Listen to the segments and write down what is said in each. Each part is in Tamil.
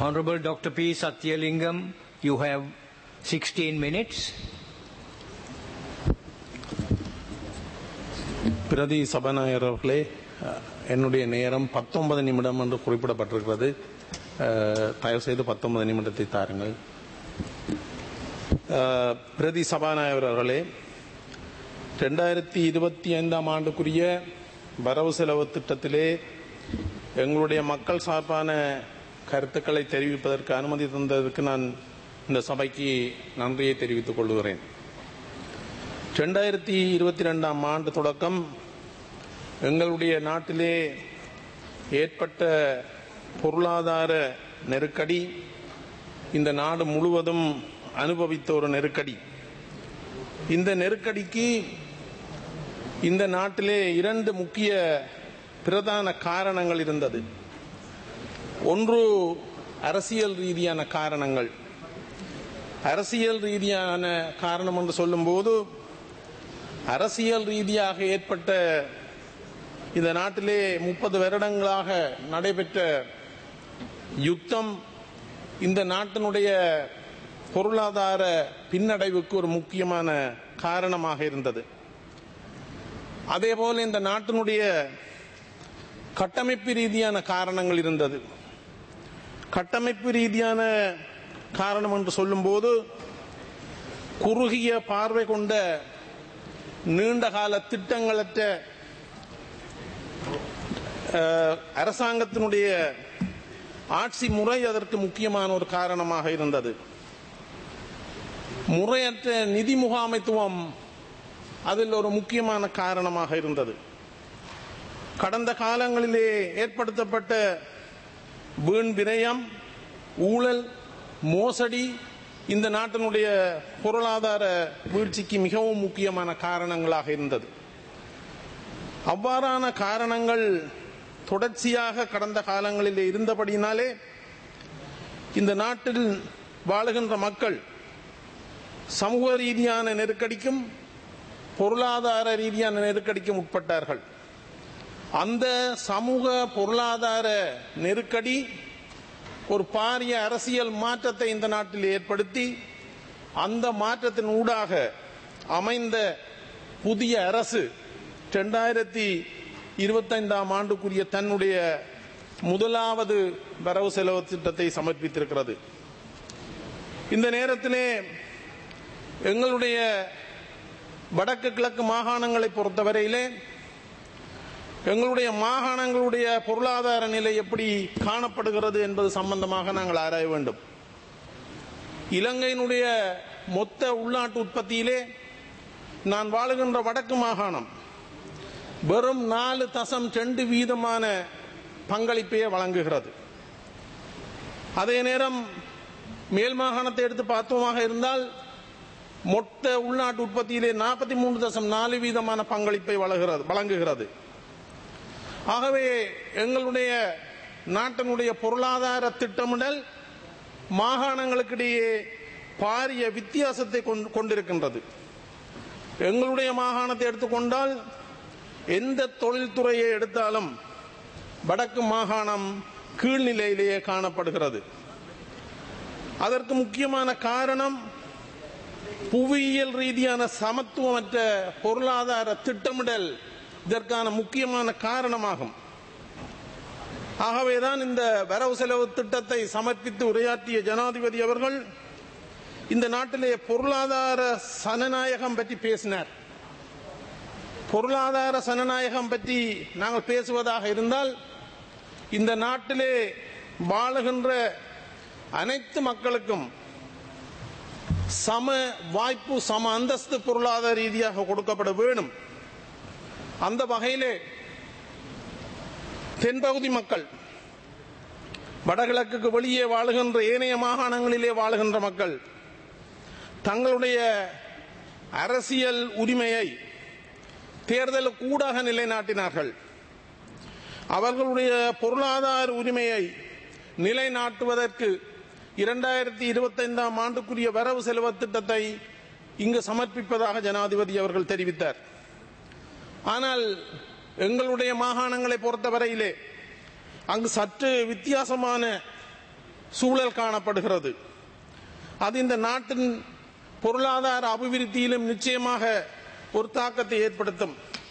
Honorable Dr. P. Satyalingam, you have 16 minutes. பிரதி சபாநாயகர் அவர்களே அஹ், என்னுடைய நேரம் பத்தொன்பது நிமிடம் என்று குறிப்பிடப்பட்டிருக்கிறது அஹ், தயவு செய்து பத்தொன்பது நிமிடத்தை தாருங்கள் அஹ், பிரதி சபாநாயகர் அவர்களே ரெண்டாயிரத்தி இருபத்தி ஐந்தாம் ஆண்டுக்குரிய வரவு செலவு திட்டத்திலே எங்களுடைய மக்கள் சார்பான கருத்துக்களை தெரிவிப்பதற்கு அனுமதி தந்ததற்கு நான் இந்த சபைக்கு நன்றியை தெரிவித்துக் கொள்கிறேன் ரெண்டாயிரத்தி இருபத்தி ரெண்டாம் ஆண்டு தொடக்கம் எங்களுடைய நாட்டிலே ஏற்பட்ட பொருளாதார நெருக்கடி இந்த நாடு முழுவதும் அனுபவித்த ஒரு நெருக்கடி இந்த நெருக்கடிக்கு இந்த நாட்டிலே இரண்டு முக்கிய பிரதான காரணங்கள் இருந்தது ஒன்று அரசியல் ரீதியான காரணங்கள் அரசியல் ரீதியான காரணம் என்று சொல்லும்போது அரசியல் ரீதியாக ஏற்பட்ட இந்த நாட்டிலே முப்பது வருடங்களாக நடைபெற்ற யுத்தம் இந்த நாட்டினுடைய பொருளாதார பின்னடைவுக்கு ஒரு முக்கியமான காரணமாக இருந்தது அதேபோல இந்த நாட்டினுடைய கட்டமைப்பு ரீதியான காரணங்கள் இருந்தது கட்டமைப்பு ரீதியான காரணம் என்று சொல்லும்போது குறுகிய பார்வை கொண்ட நீண்டகால திட்டங்களற்ற அஹ், அரசாங்கத்தினுடைய ஆட்சி முறை அதற்கு முக்கியமான ஒரு காரணமாக இருந்தது முறையற்ற நிதி முகாமைத்துவம் அதில் ஒரு முக்கியமான காரணமாக இருந்தது கடந்த காலங்களிலே ஏற்படுத்தப்பட்ட வீண் விரயம் ஊழல் மோசடி இந்த நாட்டினுடைய பொருளாதார வீழ்ச்சிக்கு மிகவும் முக்கியமான காரணங்களாக இருந்தது அவ்வாறான காரணங்கள் தொடர்ச்சியாக கடந்த காலங்களில் இருந்தபடியினாலே இந்த நாட்டில் வாழுகின்ற மக்கள் சமூக ரீதியான நெருக்கடிக்கும் பொருளாதார ரீதியான நெருக்கடிக்கும் உட்பட்டார்கள் அந்த சமூக பொருளாதார நெருக்கடி ஒரு பாரிய அரசியல் மாற்றத்தை இந்த நாட்டில் ஏற்படுத்தி அந்த மாற்றத்தின் ஊடாக அமைந்த புதிய அரசு இரண்டாயிரத்தி இருபத்தைந்தாம் ஆண்டுக்குரிய தன்னுடைய முதலாவது வரவு செலவு திட்டத்தை சமர்ப்பித்திருக்கிறது இந்த நேரத்திலே எங்களுடைய வடக்கு கிழக்கு மாகாணங்களை பொறுத்தவரையிலே எங்களுடைய மாகாணங்களுடைய பொருளாதார நிலை எப்படி காணப்படுகிறது என்பது சம்பந்தமாக நாங்கள் ஆராய வேண்டும் இலங்கையினுடைய மொத்த உள்நாட்டு உற்பத்தியிலே நான் வாழுகின்ற வடக்கு மாகாணம் வெறும் நாலு தசம் ரெண்டு வீதமான பங்களிப்பையே வழங்குகிறது அதே நேரம் மேல் மாகாணத்தை எடுத்து பார்த்தோமாக இருந்தால் மொத்த உள்நாட்டு உற்பத்தியிலே நாற்பத்தி மூன்று தசம் நாலு வீதமான பங்களிப்பை வழங்குகிறது வழங்குகிறது ஆகவே எங்களுடைய நாட்டினுடைய பொருளாதார திட்டமிடல் மாகாணங்களுக்கிடையே பாரிய வித்தியாசத்தை கொண்டு- கொண்டிருக்கின்றது எங்களுடைய மாகாணத்தை எடுத்துக்கொண்டால் எந்த தொழில்துறையை எடுத்தாலும் வடக்கு மாகாணம் கீழ்நிலையிலேயே காணப்படுகிறது அதற்கு முக்கியமான காரணம் புவியியல் ரீதியான சமத்துவமற்ற பொருளாதார திட்டமிடல் இதற்கான முக்கியமான காரணமாகும் ஆகவேதான் இந்த வரவு செலவு திட்டத்தை சமர்ப்பித்து உரையாற்றிய ஜனாதிபதி அவர்கள் இந்த நாட்டிலே பொருளாதார சனநாயகம் பற்றி பேசினார் பொருளாதார சனநாயகம் பற்றி நாங்கள் பேசுவதாக இருந்தால் இந்த நாட்டிலே வாழுகின்ற அனைத்து மக்களுக்கும் சம வாய்ப்பு சம அந்தஸ்து பொருளாதார ரீதியாக கொடுக்கப்பட வேண்டும் அந்த வகையிலே தென்பகுதி மக்கள் வடகிழக்குக்கு வெளியே வாழுகின்ற ஏனைய மாகாணங்களிலே வாழுகின்ற மக்கள் தங்களுடைய அரசியல் உரிமையை தேர்தலுக்கு ஊடாக நிலைநாட்டினார்கள் அவர்களுடைய பொருளாதார உரிமையை நிலைநாட்டுவதற்கு இரண்டாயிரத்தி இருபத்தைந்தாம் ஆண்டுக்குரிய வரவு செலவு திட்டத்தை இங்கு சமர்ப்பிப்பதாக ஜனாதிபதி அவர்கள் தெரிவித்தார் ஆனால் எங்களுடைய மாகாணங்களை பொறுத்தவரையிலே அங்கு சற்று வித்தியாசமான சூழல் காணப்படுகிறது அது இந்த நாட்டின் பொருளாதார அபிவிருத்தியிலும் நிச்சயமாக ஒரு தாக்கத்தை ஏற்படுத்தும்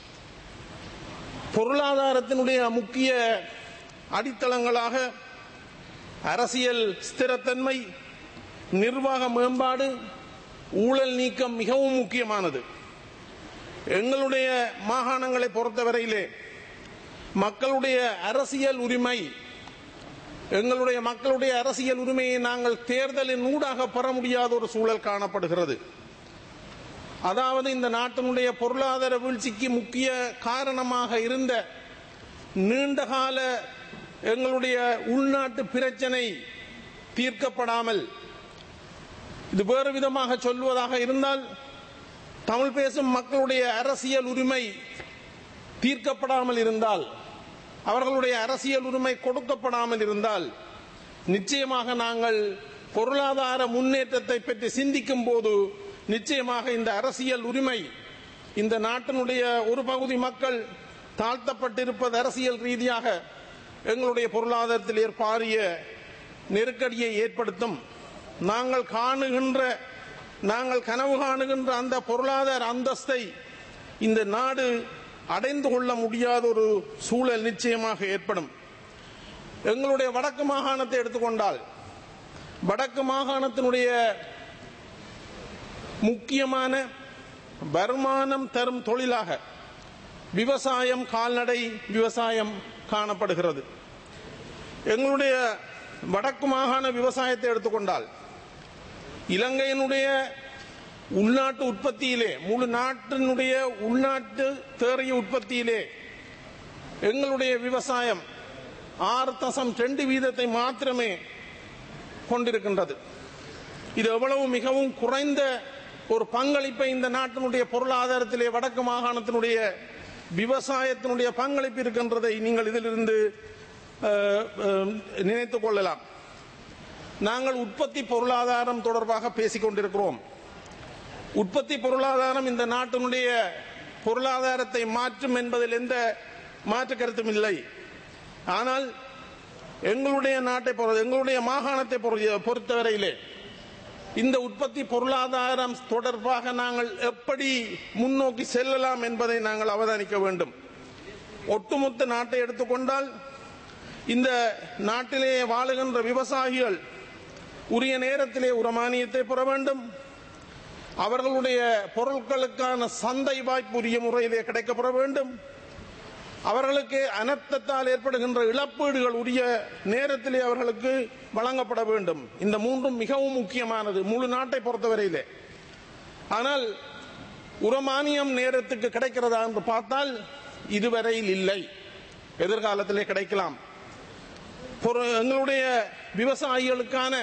பொருளாதாரத்தினுடைய முக்கிய அடித்தளங்களாக அரசியல் ஸ்திரத்தன்மை நிர்வாக மேம்பாடு ஊழல் நீக்கம் மிகவும் முக்கியமானது எங்களுடைய மாகாணங்களை பொறுத்தவரையிலே மக்களுடைய அரசியல் உரிமை எங்களுடைய மக்களுடைய அரசியல் உரிமையை நாங்கள் தேர்தலின் ஊடாக பெற முடியாத ஒரு சூழல் காணப்படுகிறது அதாவது இந்த நாட்டினுடைய பொருளாதார வீழ்ச்சிக்கு முக்கிய காரணமாக இருந்த நீண்டகால எங்களுடைய உள்நாட்டு பிரச்சனை தீர்க்கப்படாமல் இது வேறு விதமாக சொல்வதாக இருந்தால் தமிழ் பேசும் மக்களுடைய அரசியல் உரிமை தீர்க்கப்படாமல் இருந்தால் அவர்களுடைய அரசியல் உரிமை கொடுக்கப்படாமல் இருந்தால் நிச்சயமாக நாங்கள் பொருளாதார முன்னேற்றத்தை பற்றி சிந்திக்கும் போது நிச்சயமாக இந்த அரசியல் உரிமை இந்த நாட்டினுடைய ஒரு பகுதி மக்கள் தாழ்த்தப்பட்டிருப்பது அரசியல் ரீதியாக எங்களுடைய பொருளாதாரத்தில் ஏற்பாரிய நெருக்கடியை ஏற்படுத்தும் நாங்கள் காணுகின்ற நாங்கள் கனவு காணுகின்ற அந்த பொருளாதார அந்தஸ்தை இந்த நாடு அடைந்து கொள்ள முடியாத ஒரு சூழல் நிச்சயமாக ஏற்படும் எங்களுடைய வடக்கு மாகாணத்தை எடுத்துக்கொண்டால் வடக்கு மாகாணத்தினுடைய முக்கியமான வருமானம் தரும் தொழிலாக விவசாயம் கால்நடை விவசாயம் காணப்படுகிறது எங்களுடைய வடக்கு மாகாண விவசாயத்தை எடுத்துக்கொண்டால் இலங்கையினுடைய உள்நாட்டு உற்பத்தியிலே முழு நாட்டினுடைய உள்நாட்டு தேறிய உற்பத்தியிலே எங்களுடைய விவசாயம் ஆறு தசம் ரெண்டு வீதத்தை மாத்திரமே கொண்டிருக்கின்றது இது எவ்வளவு மிகவும் குறைந்த ஒரு பங்களிப்பை இந்த நாட்டினுடைய பொருளாதாரத்திலே வடக்கு மாகாணத்தினுடைய விவசாயத்தினுடைய பங்களிப்பு இருக்கின்றதை நீங்கள் இதிலிருந்து அஹ், அஹ், நினைத்துக் கொள்ளலாம் நாங்கள் உற்பத்தி பொருளாதாரம் தொடர்பாக பேசிக் கொண்டிருக்கிறோம் உற்பத்தி பொருளாதாரம் இந்த நாட்டினுடைய பொருளாதாரத்தை மாற்றும் என்பதில் எந்த மாற்று கருத்தும் இல்லை ஆனால் எங்களுடைய நாட்டை பொறு- எங்களுடைய மாகாணத்தை பொறு- பொறுத்தவரையிலே இந்த உற்பத்தி பொருளாதாரம் தொடர்பாக நாங்கள் எப்படி முன்னோக்கி செல்லலாம் என்பதை நாங்கள் அவதானிக்க வேண்டும் ஒட்டுமொத்த நாட்டை எடுத்துக்கொண்டால் இந்த நாட்டிலே வாழுகின்ற விவசாயிகள் உரிய நேரத்திலே உரமானியத்தை பெற வேண்டும் அவர்களுடைய பொருட்களுக்கான சந்தை வாய்ப்பு உரிய முறையிலே கிடைக்கப்பெற வேண்டும் அவர்களுக்கு அனர்த்தத்தால் ஏற்படுகின்ற இழப்பீடுகள் உரிய நேரத்திலே அவர்களுக்கு வழங்கப்பட வேண்டும் இந்த மூன்றும் மிகவும் முக்கியமானது முழு நாட்டை பொறுத்தவரையிலே ஆனால் உரமானியம் நேரத்துக்கு கிடைக்கிறதா என்று பார்த்தால் இதுவரையில் இல்லை எதிர்காலத்திலே கிடைக்கலாம் பொரு- எங்களுடைய விவசாயிகளுக்கான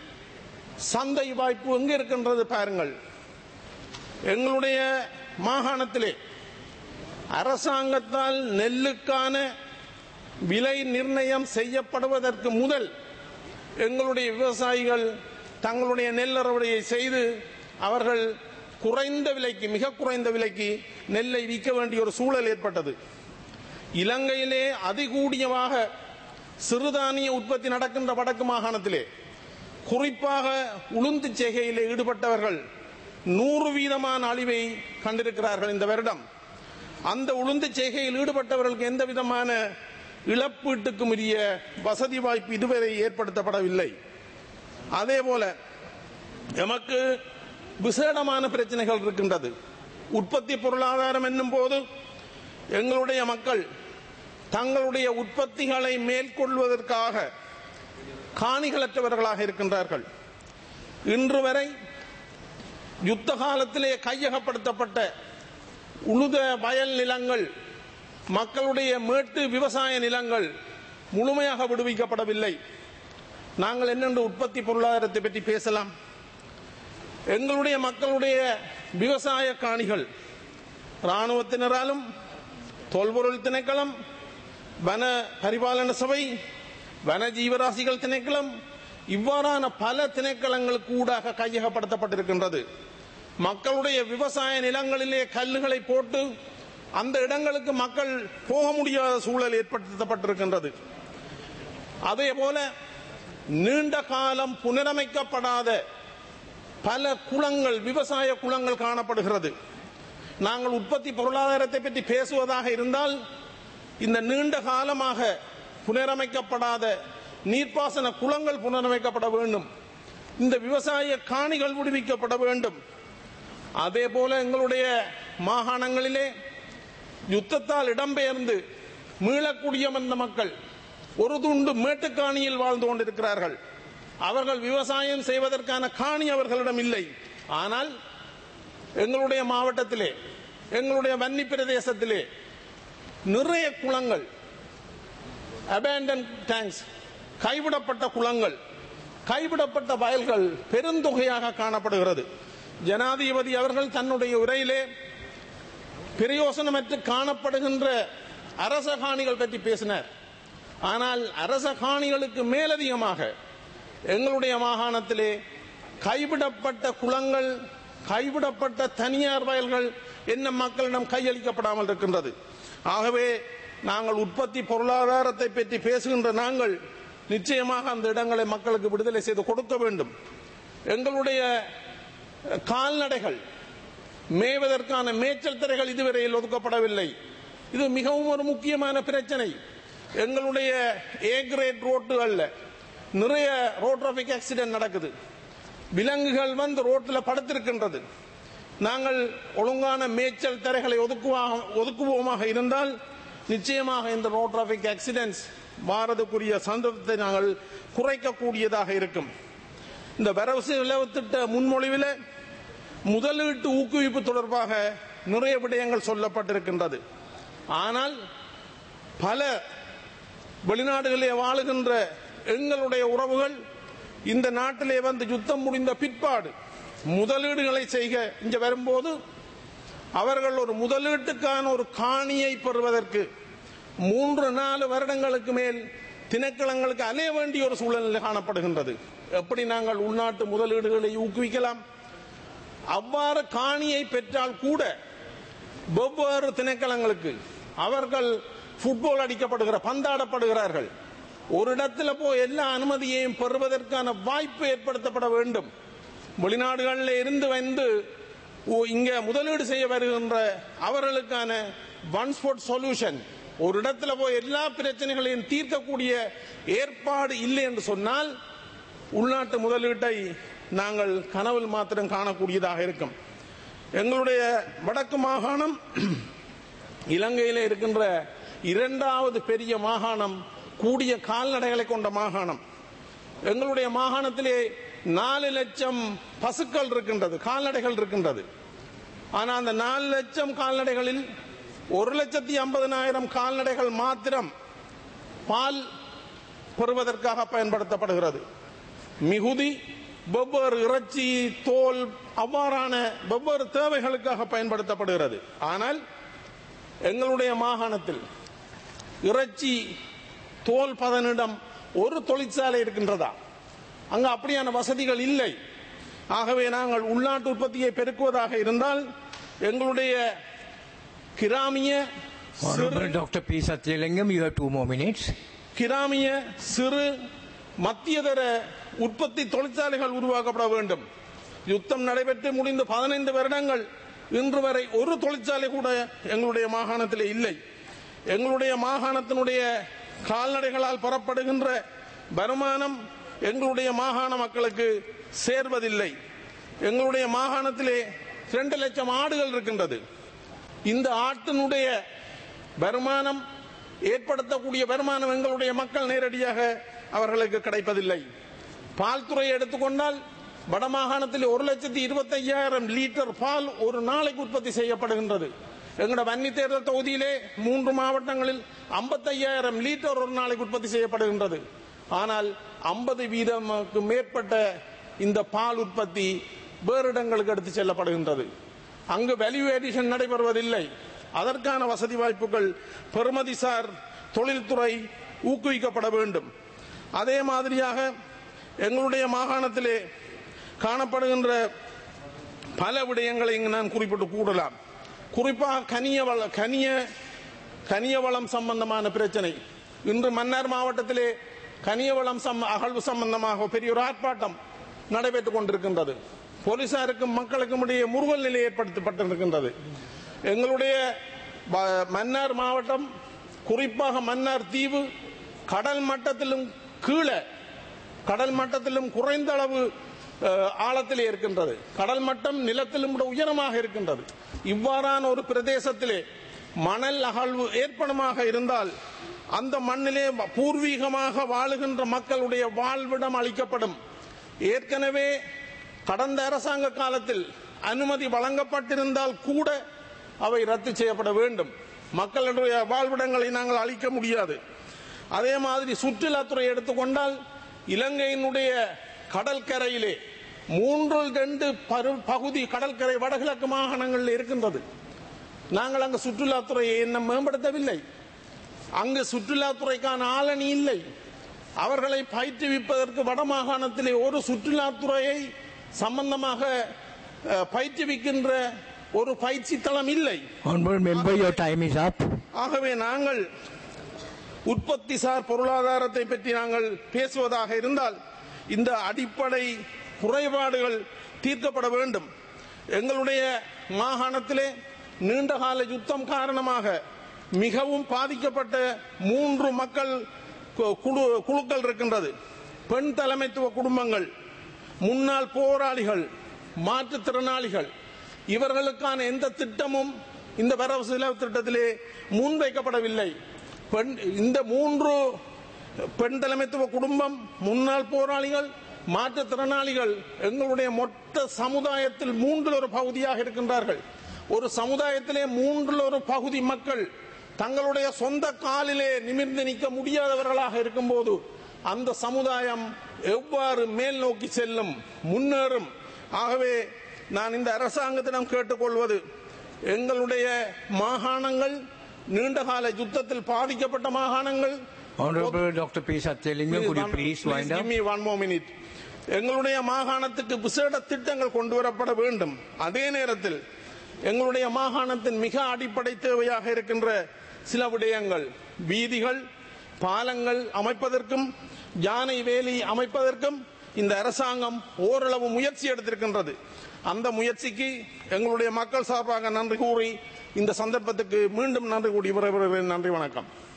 சந்தை வாய்ப்பு எங்க இருக்கின்றது பாருங்கள் எங்களுடைய மாகாணத்திலே அரசாங்கத்தால் நெல்லுக்கான விலை நிர்ணயம் செய்யப்படுவதற்கு முதல் எங்களுடைய விவசாயிகள் தங்களுடைய நெல் அறுவடையை செய்து அவர்கள் குறைந்த விலைக்கு மிக குறைந்த விலைக்கு நெல்லை விற்க வேண்டிய ஒரு சூழல் ஏற்பட்டது இலங்கையிலே அதிகூடியமாக சிறுதானிய உற்பத்தி நடக்கின்ற வடக்கு மாகாணத்திலே குறிப்பாக உளுந்து செய்கையிலே ஈடுபட்டவர்கள் நூறு வீதமான அழிவை கண்டிருக்கிறார்கள் இந்த வருடம் அந்த உளுந்து செய்கையில் ஈடுபட்டவர்களுக்கு எந்த விதமான இழப்பீட்டுக்கும் உரிய வசதி வாய்ப்பு இதுவரை ஏற்படுத்தப்படவில்லை அதே போல எமக்கு விசேடமான பிரச்சனைகள் இருக்கின்றது உற்பத்தி பொருளாதாரம் என்னும் போது எங்களுடைய மக்கள் தங்களுடைய உற்பத்திகளை மேற்கொள்வதற்காக காணிகளற்றவர்களாக இருக்கின்றார்கள் இன்று வரை யுத்த காலத்திலே கையகப்படுத்தப்பட்ட உழுத வயல் நிலங்கள் மக்களுடைய மேட்டு விவசாய நிலங்கள் முழுமையாக விடுவிக்கப்படவில்லை நாங்கள் என்னென்று உற்பத்தி பொருளாதாரத்தை பற்றி பேசலாம் எங்களுடைய மக்களுடைய விவசாய காணிகள் இராணுவத்தினராலும் தொல்பொருள் திணைக்களம் வன பரிபாலன சபை வன ஜீவராசிகள் திணைக்களம் இவ்வாறான பல திணைக்களங்களுக்கு ஊடாக கையகப்படுத்தப்பட்டிருக்கின்றது மக்களுடைய விவசாய நிலங்களிலே கல்லுகளை போட்டு அந்த இடங்களுக்கு மக்கள் போக முடியாத சூழல் ஏற்படுத்தப்பட்டிருக்கின்றது அதே போல நீண்ட காலம் புனரமைக்கப்படாத பல குளங்கள் விவசாய குளங்கள் காணப்படுகிறது நாங்கள் உற்பத்தி பொருளாதாரத்தை பற்றி பேசுவதாக இருந்தால் இந்த நீண்ட காலமாக புனரமைக்கப்படாத நீர்ப்பாசன குளங்கள் புனரமைக்கப்பட வேண்டும் இந்த விவசாய காணிகள் விடுவிக்கப்பட வேண்டும் அதே போல எங்களுடைய மாகாணங்களிலே யுத்தத்தால் இடம்பெயர்ந்து மீளக்குடியமர்ந்த மக்கள் ஒரு துண்டு மேட்டுக்காணியில் வாழ்ந்து கொண்டிருக்கிறார்கள் அவர்கள் விவசாயம் செய்வதற்கான காணி அவர்களிடம் இல்லை ஆனால் எங்களுடைய மாவட்டத்திலே எங்களுடைய வன்னி பிரதேசத்திலே நிறைய குளங்கள் அபேண்டன் டேங்க்ஸ் கைவிடப்பட்ட குளங்கள் கைவிடப்பட்ட வயல்கள் பெருந்தொகையாக காணப்படுகிறது ஜனாதிபதி அவர்கள் தன்னுடைய உரையிலே பிரயோசனமற்று காணப்படுகின்ற அரச காணிகள் பற்றி பேசினார் ஆனால் அரச காணிகளுக்கு மேலதிகமாக எங்களுடைய மாகாணத்திலே கைவிடப்பட்ட குளங்கள் கைவிடப்பட்ட தனியார் வயல்கள் என்ன மக்களிடம் கையளிக்கப்படாமல் இருக்கின்றது ஆகவே நாங்கள் உற்பத்தி பொருளாதாரத்தை பற்றி பேசுகின்ற நாங்கள் நிச்சயமாக அந்த இடங்களை மக்களுக்கு விடுதலை செய்து கொடுக்க வேண்டும் எங்களுடைய கால்நடைகள் மேய்வதற்கான மேய்ச்சல் தரைகள் இதுவரையில் ஒதுக்கப்படவில்லை இது மிகவும் ஒரு முக்கியமான பிரச்சனை எங்களுடைய ஏ கிரேட் ரோட்டுகள்ல நிறைய ரோட் டிராபிக் ஆக்சிடென்ட் நடக்குது விலங்குகள் வந்து ரோட்டில் படுத்திருக்கின்றது நாங்கள் ஒழுங்கான மேய்ச்சல் தரைகளை ஒதுக்குவாக ஒதுக்குவோமாக இருந்தால் நிச்சயமாக இந்த ரோட் டிராபிக் ஆக்சிடென்ட்ஸ் வாரதுக்குரிய சந்தர்ப்பத்தை நாங்கள் குறைக்கக்கூடியதாக இருக்கும் இந்த வரவு செலவு திட்ட முன்மொழிவில் முதலீட்டு ஊக்குவிப்பு தொடர்பாக நிறைய விடயங்கள் சொல்லப்பட்டிருக்கின்றது ஆனால் பல வெளிநாடுகளிலே வாழுகின்ற எங்களுடைய உறவுகள் இந்த நாட்டிலே வந்து யுத்தம் முடிந்த பிற்பாடு முதலீடுகளை செய்க இங்க வரும்போது அவர்கள் ஒரு முதலீட்டுக்கான ஒரு காணியை பெறுவதற்கு மூன்று நாலு வருடங்களுக்கு மேல் திணைக்களங்களுக்கு அலைய வேண்டிய ஒரு சூழ்நிலை காணப்படுகின்றது எப்படி நாங்கள் உள்நாட்டு முதலீடுகளை ஊக்குவிக்கலாம் அவ்வாறு காணியை பெற்றால் கூட வெவ்வேறு திணைக்களங்களுக்கு அவர்கள் ஃபுட்பால் அடிக்கப்படுகிற பந்தாடப்படுகிறார்கள் ஒரு இடத்துல போய் எல்லா அனுமதியையும் பெறுவதற்கான வாய்ப்பு ஏற்படுத்தப்பட வேண்டும் வெளிநாடுகளில் இருந்து வந்து ஓ- இங்க முதலீடு செய்ய வருகின்ற அவர்களுக்கான ஒன் ஸ்பாட் சொல்யூஷன் ஒரு இடத்துல போய் எல்லா பிரச்சனைகளையும் தீர்க்கக்கூடிய ஏற்பாடு இல்லை என்று சொன்னால் உள்நாட்டு முதலீட்டை நாங்கள் கனவில் மாத்திரம் காணக்கூடியதாக இருக்கும் எங்களுடைய வடக்கு மாகாணம் இலங்கையில் இருக்கின்ற இரண்டாவது பெரிய மாகாணம் கூடிய கால்நடைகளை கொண்ட மாகாணம் எங்களுடைய மாகாணத்திலே நாலு லட்சம் பசுக்கள் இருக்கின்றது கால்நடைகள் இருக்கின்றது ஆனா அந்த நாலு லட்சம் கால்நடைகளில் ஒரு லட்சத்தி ஐம்பதனாயிரம் கால்நடைகள் மாத்திரம் பால் பெறுவதற்காக பயன்படுத்தப்படுகிறது மிகுதி வெவ்வேறு இறைச்சி தோல் அவ்வாறான வெவ்வேறு தேவைகளுக்காக பயன்படுத்தப்படுகிறது ஆனால் எங்களுடைய மாகாணத்தில் இறைச்சி தோல் பதனிடம் ஒரு தொழிற்சாலை இருக்கின்றதா அங்கு அப்படியான வசதிகள் இல்லை ஆகவே நாங்கள் உள்நாட்டு உற்பத்தியை பெருக்குவதாக இருந்தால் எங்களுடைய கிராமிய சிறு Honorable Dr. P. Satyalingam, you have two more minutes. கிராமிய சிறு மத்தியதர உற்பத்தி தொழிற்சாலைகள் உருவாக்கப்பட வேண்டும் யுத்தம் நடைபெற்று முடிந்து பதினைந்து வருடங்கள் இன்று வரை ஒரு தொழிற்சாலை கூட எங்களுடைய மாகாணத்தில் இல்லை எங்களுடைய மாகாணத்தினுடைய கால்நடைகளால் பெறப்படுகின்ற வருமானம் எங்களுடைய மாகாண மக்களுக்கு சேர்வதில்லை எங்களுடைய மாகாணத்திலே இரண்டு லட்சம் ஆடுகள் இருக்கின்றது இந்த ஆட்டினுடைய வருமானம் ஏற்படுத்தக்கூடிய வருமானம் எங்களுடைய மக்கள் நேரடியாக அவர்களுக்கு கிடைப்பதில்லை பால் துறையை எடுத்துக்கொண்டால் வடமாகாணத்தில் ஒரு லட்சத்தி இருபத்தி ஐயாயிரம் லிட்டர் பால் ஒரு நாளைக்கு உற்பத்தி செய்யப்படுகின்றது எங்களோட வன்னி தேர்தல் தொகுதியிலே மூன்று மாவட்டங்களில் 55000 லிட்டர் ஒரு நாளைக்கு உற்பத்தி செய்யப்படுகின்றது ஆனால் ஐம்பது வீதமுக்கு மேற்பட்ட இந்த பால் உற்பத்தி வேறு இடங்களுக்கு எடுத்து செல்லப்படுகின்றது அங்கு வேல்யூ எடிஷன் நடைபெறுவதில்லை அதற்கான வசதி வாய்ப்புகள் பெறுமதிசார் தொழில்துறை ஊக்குவிக்கப்பட வேண்டும் அதே மாதிரியாக எங்களுடைய மாகாணத்திலே காணப்படுகின்ற பல விடயங்களை இங்கு நான் குறிப்பிட்டு கூடலாம் குறிப்பாக கனிய வள கனிய கனிய வளம் சம்பந்தமான பிரச்சனை இன்று மன்னார் மாவட்டத்திலே கனியவளம் சம் அகழ்வு சம்பந்தமாக பெரிய ஒரு ஆர்ப்பாட்டம் நடைபெற்றுக் கொண்டிருக்கின்றது போலீசாருக்கும் மக்களுக்கும் இடையே முறுவல் நிலை ஏற்படுத்தப்பட்டிருக்கின்றது எங்களுடைய ப- மன்னார் மாவட்டம் குறிப்பாக மன்னார் தீவு கடல் மட்டத்திலும் கீழே கடல் மட்டத்திலும் குறைந்த அளவு அஹ், ஆழத்திலே இருக்கின்றது கடல் மட்டம் நிலத்திலும் விட உயரமாக இருக்கின்றது இவ்வாறான ஒரு பிரதேசத்திலே மணல் அகழ்வு ஏற்படுமாக இருந்தால் அந்த மண்ணிலே பூர்வீகமாக வாழுகின்ற மக்களுடைய வாழ்விடம் அளிக்கப்படும் ஏற்கனவே கடந்த அரசாங்க காலத்தில் அனுமதி வழங்கப்பட்டிருந்தால் கூட அவை ரத்து செய்யப்பட வேண்டும் மக்களுடைய வாழ்விடங்களை நாங்கள் அளிக்க முடியாது அதே மாதிரி சுற்றுலாத்துறை எடுத்துக்கொண்டால் இலங்கையினுடைய கடற்கரையிலே மூன்றில் ரெண்டு பரு- பகுதி கடற்கரை வடகிழக்கு மாகாணங்களில் இருக்கின்றது நாங்கள் அங்கு சுற்றுலாத்துறையை என்ன மேம்படுத்தவில்லை அங்கு சுற்றுலாத்துறைக்கான ஆளணி இல்லை அவர்களை பயிற்றுவிப்பதற்கு வடமாகாணத்திலே ஒரு சுற்றுலாத்துறையை சம்பந்தமாக அஹ், பயிற்றுவிக்கின்ற ஒரு பயிற்சி தளம் இல்லை Honorable member, your time is up. ஆகவே நாங்கள் உற்பத்தி சார் பொருளாதாரத்தை பற்றி நாங்கள் பேசுவதாக இருந்தால் இந்த அடிப்படை குறைபாடுகள் தீர்க்கப்பட வேண்டும் எங்களுடைய மாகாணத்திலே நீண்டகால யுத்தம் காரணமாக மிகவும் பாதிக்கப்பட்ட மூன்று மக்கள் கு- குழு குழுக்கள் இருக்கின்றது பெண் தலைமைத்துவ குடும்பங்கள் முன்னாள் போராளிகள் மாற்றுத்திறனாளிகள் இவர்களுக்கான எந்த திட்டமும் இந்த வரவு செலவு திட்டத்திலே முன்வைக்கப்படவில்லை பெண் இந்த மூன்று பெண் தலைமைத்துவ குடும்பம் முன்னாள் போராளிகள் மாற்றுத்திறனாளிகள் எங்களுடைய மொத்த சமுதாயத்தில் மூன்றில் ஒரு பகுதியாக இருக்கின்றார்கள் ஒரு சமுதாயத்திலே மூன்றில் ஒரு பகுதி மக்கள் தங்களுடைய சொந்த காலிலே நிமிர்ந்து நிற்க முடியாதவர்களாக இருக்கும்போது அந்த சமுதாயம் எவ்வாறு மேல் நோக்கி செல்லும் முன்னேறும் ஆகவே நான் இந்த அரசாங்கத்திடம் கேட்டுக்கொள்வது எங்களுடைய மாகாணங்கள் நீண்டகால யுத்தத்தில் பாதிக்கப்பட்ட மாகாணங்கள் Honorable Dr. P. Satyalingam, could you please wind give up? me one more minute. எங்களுடைய மாகாணத்துக்கு விசேட திட்டங்கள் கொண்டு வரப்பட வேண்டும் அதே நேரத்தில் எங்களுடைய மாகாணத்தின் மிக அடிப்படை தேவையாக இருக்கின்ற சில விடயங்கள் வீதிகள் பாலங்கள் அமைப்பதற்கும் யானை வேலி அமைப்பதற்கும் இந்த அரசாங்கம் ஓரளவு முயற்சி எடுத்திருக்கின்றது அந்த முயற்சிக்கு எங்களுடைய மக்கள் சார்பாக நன்றி கூறி இந்த சந்தர்ப்பத்துக்கு மீண்டும் நன்றி கூறி விரைவில் நன்றி வணக்கம்